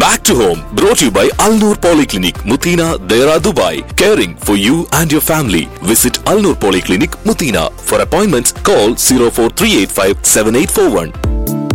Back to home, brought to you by Al Noor Polyclinic, Mutina, Dera, Dubai. Caring for you and your family. Visit Al Noor Polyclinic, Mutina. For appointments, call 04385 7841.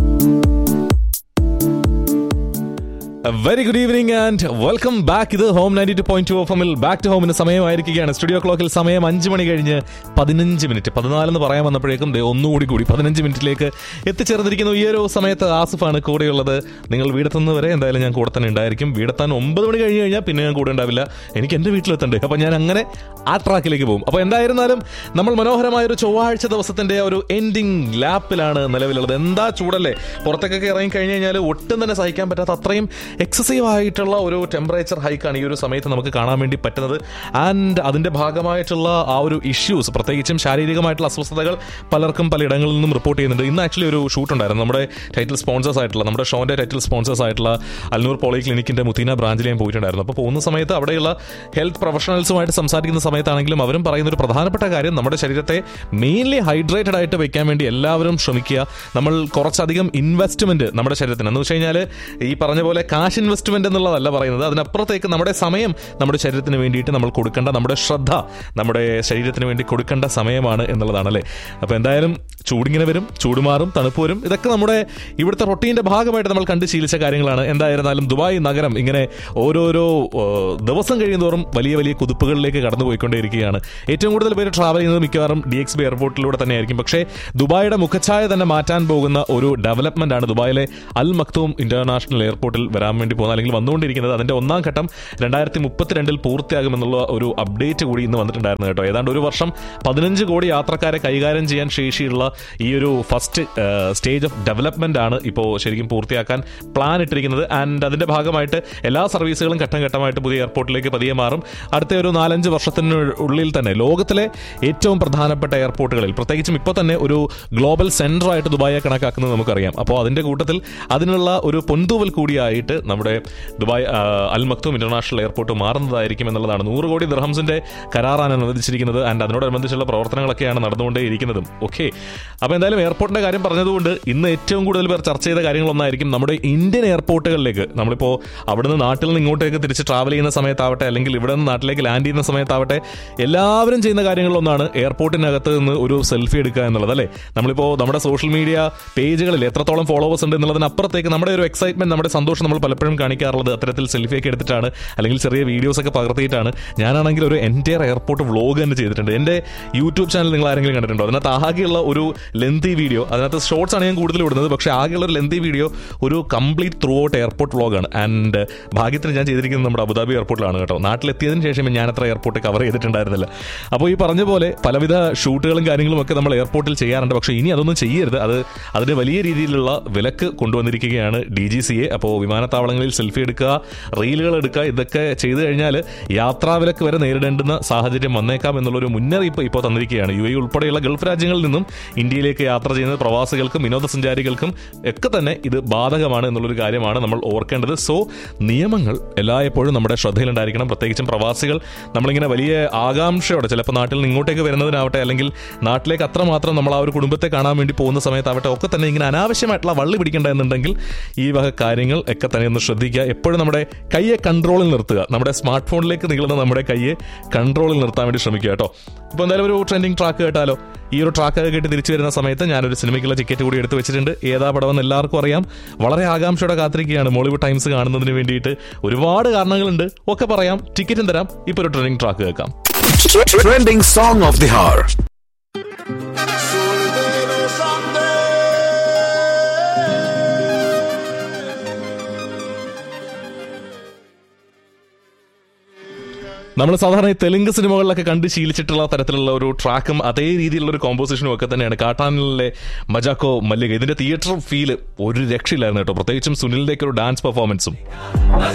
Very good evening and welcome back ഇത് home ninety two point two എഫിൽ back to ഹോമിന് സമയമായിരിക്കുകയാണ് studio ക്ലോക്കിൽ സമയം അഞ്ച് മണി കഴിഞ്ഞ് പതിനഞ്ച് minute പതിനാലെന്ന് പറയാൻ വന്നപ്പോഴേക്കും ദേ ഒന്നുകൂടി കൂടി പതിനഞ്ച് മിനിറ്റിലേക്ക് എത്തിച്ചേർന്നിരിക്കുന്നു ഈ ഒരു സമയത്ത് ആസിഫാണ് കൂടെയുള്ളത് നിങ്ങൾ വീടെത്തുന്നത് വരെ എന്തായാലും ഞാൻ കൂടെ തന്നെ ഉണ്ടായിരിക്കും വീടെത്താൻ ഒമ്പത് മണി കഴിഞ്ഞ് കഴിഞ്ഞാൽ പിന്നെ ഞാൻ കൂടെ ഉണ്ടാവില്ല എനിക്ക് എൻ്റെ വീട്ടിലെത്തണ്ടേ അപ്പോൾ ഞാൻ അങ്ങനെ ആ ട്രാക്കിലേക്ക് പോകും അപ്പോൾ എന്തായിരുന്നാലും നമ്മൾ മനോഹരമായ ഒരു ചൊവ്വാഴ്ച ദിവസത്തിന്റെ ഒരു എൻഡിങ് ലാപ്പിലാണ് നിലവിലുള്ളത് എന്താ ചൂടല്ലേ പുറത്തേക്കൊക്കെ ഇറങ്ങി കഴിഞ്ഞ് കഴിഞ്ഞാൽ ഒട്ടും തന്നെ സഹിക്കാൻ പറ്റാത്ത അത്രയും എക്സസീവ് ആയിട്ടുള്ള ഒരു ടെമ്പറേച്ചർ ഹൈക്കാണ് ഈ ഒരു സമയത്ത് നമുക്ക് കാണാൻ വേണ്ടി പറ്റുന്നത് ആൻഡ് അതിന്റെ ഭാഗമായിട്ടുള്ള ആ ഒരു ഇഷ്യൂസ് പ്രത്യേകിച്ചും ശാരീരികമായിട്ടുള്ള അസ്വസ്ഥതകൾ പലർക്കും പലയിടങ്ങളിൽ നിന്നും റിപ്പോർട്ട് ചെയ്യുന്നുണ്ട് ഇന്ന് ആക്ച്വലി ഒരു ഷൂട്ട് ഉണ്ടായിരുന്നു നമ്മുടെ ടൈറ്റിൽ സ്പോൺസേഴ്സ് ആയിട്ടുള്ള നമ്മുടെ ഷോന്റെ ടൈറ്റിൽ സ്പോൺസേഴ്സ് ആയിട്ടുള്ള അൽനൂർ പോളി ക്ലിനിക്കിന്റെ മുത്തീന ബ്രാഞ്ചിൽ ഞാൻ പോയിട്ടുണ്ടായിരുന്നു അപ്പോൾ പോകുന്ന സമയത്ത് അവിടെയുള്ള ഹെൽത്ത് പ്രൊഫഷണൽസുമായിട്ട് സംസാരിക്കുന്ന സമയത്താണെങ്കിലും അവരും പറയുന്ന ഒരു പ്രധാനപ്പെട്ട കാര്യം നമ്മുടെ ശരീരത്തെ മെയിൻലി ഹൈഡ്രേറ്റഡ് ആയിട്ട് വെക്കാൻ വേണ്ടി എല്ലാവരും ശ്രമിക്കുക നമ്മൾ കുറച്ചധികം ഇൻവെസ്റ്റ്മെന്റ് നമ്മുടെ ശരീരത്തിന് എന്ന് വെച്ച് കഴിഞ്ഞാൽ ഈ പറഞ്ഞ പോലെ കാശ് ഇൻവെസ്റ്റ്മെന്റ് എന്നുള്ളതല്ല പറയുന്നത് അതിനപ്പുറത്തേക്ക് നമ്മുടെ സമയം നമ്മുടെ ശരീരത്തിന് വേണ്ടിയിട്ട് നമ്മൾ കൊടുക്കേണ്ട നമ്മുടെ ശ്രദ്ധ നമ്മുടെ ശരീരത്തിന് വേണ്ടി കൊടുക്കേണ്ട സമയമാണ് എന്നുള്ളതാണ് അല്ലേ അപ്പോൾ എന്തായാലും ചൂടിങ്ങനെ വരും ചൂട് മാറും തണുപ്പ് വരും ഇതൊക്കെ നമ്മുടെ ഇവിടുത്തെ റൊട്ടീൻ്റെ ഭാഗമായിട്ട് നമ്മൾ കണ്ട് ശീലിച്ച കാര്യങ്ങളാണ് എന്തായിരുന്നാലും ദുബായ് നഗരം ഇങ്ങനെ ഓരോരോ ഏഹ്, ദിവസം കഴിയുന്തോറും വലിയ വലിയ കുതിപ്പുകളിലേക്ക് കടന്നു പോയിക്കൊണ്ടേയിരിക്കുകയാണ് ഏറ്റവും കൂടുതൽ പേര് ട്രാവൽ ചെയ്യുന്നത് മിക്കവാറും ഡി എക്സ് ബി എയർപോർട്ടിലൂടെ തന്നെയായിരിക്കും പക്ഷേ ദുബായിയുടെ മുഖച്ഛായ തന്നെ മാറ്റാൻ പോകുന്ന ഒരു ഡെവലപ്മെന്റ് ആണ് ദുബായിലെ അൽ മക്തൂം ഇന്റർനാഷണൽ എയർപോർട്ടിൽ വരാൻ വേണ്ടി പോകുന്നത് അല്ലെങ്കിൽ വന്നുകൊണ്ടിരിക്കുന്നത് അതിന്റെ ഒന്നാം ഘട്ടം രണ്ടായിരത്തി മുപ്പത്തിരണ്ടിൽ പൂർത്തിയാകുമെന്നുള്ള ഒരു അപ്ഡേറ്റ് കൂടി ഇന്ന് വന്നിട്ടുണ്ടായിരുന്നു കേട്ടോ ഏതാണ്ട് ഒരു വർഷം പതിനഞ്ച് കോടി യാത്രക്കാരെ കൈകാര്യം ചെയ്യാൻ ശേഷിയുള്ള ഈ ഒരു ഫസ്റ്റ് സ്റ്റേജ് ഓഫ് ഡെവലപ്മെന്റ് ആണ് ഇപ്പോൾ ശരിക്കും പൂർത്തിയാക്കാൻ പ്ലാൻ ഇട്ടിരിക്കുന്നത് ആൻഡ് അതിന്റെ ഭാഗമായിട്ട് എല്ലാ സർവീസുകളും ഘട്ടം ഘട്ടമായിട്ട് പുതിയ എയർപോർട്ടിലേക്ക് പതിയെ മാറും അടുത്ത ഒരു നാലഞ്ച് വർഷത്തിന് ഉള്ളിൽ തന്നെ ലോകത്തിലെ ഏറ്റവും പ്രധാനപ്പെട്ട എയർപോർട്ടുകളിൽ പ്രത്യേകിച്ചും ഇപ്പോൾ തന്നെ ഒരു ഗ്ലോബൽ സെന്റർ ആയിട്ട് ദുബായെ കണക്കാക്കുന്നത് നമുക്കറിയാം അപ്പോൾ അതിന്റെ കൂട്ടത്തിൽ അതിനുള്ള ഒരു പൊൻതൂവൽ കൂടിയായിട്ട് നമ്മുടെ ദുബായ് ആ, അൽ മക്തൂം ഇന്റർനാഷണൽ എയർപോർട്ട് മാറുന്നതായിരിക്കും എന്നുള്ളതാണ് നൂറ് കോടി ദിർഹംസിന്റെ കരാറാണ് അനുവദിച്ചിരിക്കുന്നത് ആൻഡ് അതിനോടനുബന്ധിച്ചുള്ള പ്രവർത്തനങ്ങളൊക്കെയാണ് നടന്നുകൊണ്ടേയിരിക്കുന്നതും ഓക്കെ അപ്പോൾ എന്തായാലും എയർപോർട്ടിന്റെ കാര്യം പറഞ്ഞതുകൊണ്ട് ഇന്ന് ഏറ്റവും കൂടുതൽ പേർ ചർച്ച ചെയ്ത കാര്യങ്ങളൊന്നായിരിക്കും നമ്മുടെ ഇന്ത്യൻ എയർപോർട്ടുകളിലേക്ക് നമ്മളിപ്പോൾ അവിടുന്ന് നാട്ടിൽ നിന്ന് ഇങ്ങോട്ടേക്ക് തിരിച്ച് ട്രാവൽ ചെയ്യുന്ന സമയത്താവട്ടെ അല്ലെങ്കിൽ ഇവിടെ നിന്ന് നാട്ടിലേക്ക് ലാൻഡ് ചെയ്യുന്ന സമയത്താവട്ടെ എല്ലാവരും ചെയ്യുന്ന കാര്യങ്ങളിലൊന്നാണ് എയർപോർട്ടിനകത്ത് നിന്ന് ഒരു സെൽഫി എടുക്കുക എന്നുള്ളത് അല്ലേ നമ്മളിപ്പോൾ നമ്മുടെ സോഷ്യൽ മീഡിയ പേജുകളിൽ എത്രത്തോളം ഫോളോവേഴ്സ് ഉണ്ട് എന്നുള്ളതിനപ്പുറത്തേക്ക് നമ്മുടെ ഒരു എക്സൈറ്റ്മെന്റ് നമ്മുടെ സന്തോഷം നമ്മൾ പലപ്പോഴും കാണിക്കാറുള്ളത് അത്തരത്തിൽ സെൽഫി ഒക്കെ എടുത്തിട്ടാണ് അല്ലെങ്കിൽ ചെറിയ വീഡിയോസ് ഒക്കെ പകർത്തിയിട്ടാണ് ഞാനാണെങ്കിൽ ഒരു എൻറ്റയർ എയർപോർട്ട് വ്ളോഗ് തന്നെ ചെയ്തിട്ടുണ്ട് എൻ്റെ യൂട്യൂബ് ചാനൽ നിങ്ങൾ ആരെങ്കിലും കണ്ടിട്ടുണ്ടോ അതിനകത്ത് ആകെയുള്ള ഒരു ലെന്തി വീഡിയോ അതിനകത്ത് ഷോർട്സ് ആണ് ഞാൻ കൂടുതൽ ഇടുന്നത് പക്ഷേ ആകെയുള്ള ഒരു ലെന്തി വീഡിയോ ഒരു കംപ്ലീറ്റ് ത്രൂ ഔട്ട് എയർപോർട്ട് വ്ളോഗാണ് ആൻഡ് ഭാഗ്യത്തിന് ഞാൻ ചെയ്തിരിക്കുന്നത് നമ്മുടെ അബുദാബി എയർപോർട്ടിലാണ് കേട്ടോ നാട്ടിലെത്തിയതിന് ശേഷം ഞാൻ അത്ര എയർപോർട്ട് കവർ ചെയ്തിട്ടുണ്ടായിരുന്നില്ല അപ്പോൾ ഈ പറഞ്ഞ പോലെ പലവിധ ഷൂട്ടുകളും കാര്യങ്ങളും ഒക്കെ നമ്മൾ എയർപോർട്ടിൽ ചെയ്യാറുണ്ട് പക്ഷേ ഇനി അതൊന്നും ചെയ്യരുത് അത് അതിന് വലിയ രീതിയിലുള്ള വിലക്ക് കൊണ്ടുവന്നിരിക്കുകയാണ് ഡി ജി സി എ അപ്പോൾ വിമാനത്താവളങ്ങളിൽ സെൽഫി എടുക്കുക റീലുകൾ എടുക്കുക ഇതൊക്കെ ചെയ്തു കഴിഞ്ഞാൽ യാത്രാവിലക്ക് വരെ നേരിടേണ്ടുന്ന സാഹചര്യം വന്നേക്കാം എന്നുള്ളൊരു മുന്നറിയിപ്പ് ഇപ്പോൾ തന്നിരിക്കുകയാണ് യു എ ഉൾപ്പെടെയുള്ള ഗൾഫ് രാജ്യങ്ങളിൽ നിന്നും ഇന്ത്യയിലേക്ക് യാത്ര ചെയ്യുന്ന പ്രവാസികൾക്കും വിനോദസഞ്ചാരികൾക്കും ഒക്കെ തന്നെ ഇത് ബാധകമാണ് എന്നുള്ളൊരു കാര്യമാണ് നമ്മൾ ഓർക്കേണ്ടത് സോ നിയമങ്ങൾ എല്ലായ്പ്പോഴും നമ്മുടെ ശ്രദ്ധയിലുണ്ടായിരിക്കണം പ്രത്യേകിച്ചും പ്രവാസികൾ നമ്മളിങ്ങനെ വലിയ ആകാംക്ഷയോടെ ചിലപ്പോൾ നാട്ടിൽ നിന്ന് ഇങ്ങോട്ടേക്ക് വരുന്നതിനാവട്ടെ അല്ലെങ്കിൽ നാട്ടിലേക്ക് അത്രമാത്രം നമ്മൾ ആ ഒരു കുടുംബത്തെ കാണാൻ വേണ്ടി പോകുന്ന സമയത്താവട്ടെ ഒക്കെ തന്നെ ഇങ്ങനെ അനാവശ്യമായിട്ടുള്ള വള്ളി പിടിക്കേണ്ട എന്നുണ്ടെങ്കിൽ ഈ വക കാര്യങ്ങൾ ഒക്കെ തന്നെ ഒന്ന് ശ്രദ്ധിക്കുക എപ്പോഴും നമ്മുടെ കയ്യെ കൺട്രോളിൽ നിർത്തുക നമ്മുടെ സ്മാർട്ട് ഫോണിലേക്ക് നീളുന്ന നമ്മുടെ കയ്യെ കൺട്രോളിൽ നിർത്താൻ വേണ്ടി ശ്രമിക്കുക കേട്ടോ ഇപ്പോൾ എന്തായാലും ഒരു ട്രെൻഡിങ് ട്രാക്ക് കേട്ടാലോ ഈ ഒരു ട്രാക്ക് ഒക്കെ കേട്ട് തിരിച്ചു വരുന്ന സമയത്ത് ഞാനൊരു സിനിമയ്ക്കുള്ള ടിക്കറ്റ് കൂടി എടുത്തു വെച്ചിട്ടുണ്ട് ഏതാ പടമെന്ന് എല്ലാവർക്കും അറിയാം വളരെ ആകാംക്ഷയോടെ കാത്തിരിക്കുകയാണ് മോളിവുഡ് ടൈംസ് കാണുന്നതിന് വേണ്ടിയിട്ട് ഒരുപാട് കാരണങ്ങളുണ്ട് ഒക്കെ പറയാം ടിക്കറ്റും തരാം ഇപ്പോൾ ഒരു ട്രെൻഡിങ് ട്രാക്ക് കേൾക്കാം Trending song of the hour. നമ്മൾ സാധാരണ ഈ തെലുങ്ക് സിനിമകളിലൊക്കെ കണ്ട് ശീലിച്ചിട്ടുള്ള തരത്തിലുള്ള ഒരു ട്രാക്കും അതേ രീതിയിലുള്ള ഒരു കോമ്പോസിഷനും ഒക്കെ തന്നെയാണ് കാട്ടാനിലെ മജാക്കോ മല്ലിക ഇതിന്റെ തിയേറ്റർ ഫീല് ഒരു രക്ഷയില്ലായിരുന്നു കേട്ടോ പ്രത്യേകിച്ചും സുനിലിന്റെ ഒക്കെ ഒരു ഡാൻസ് പെർഫോമൻസും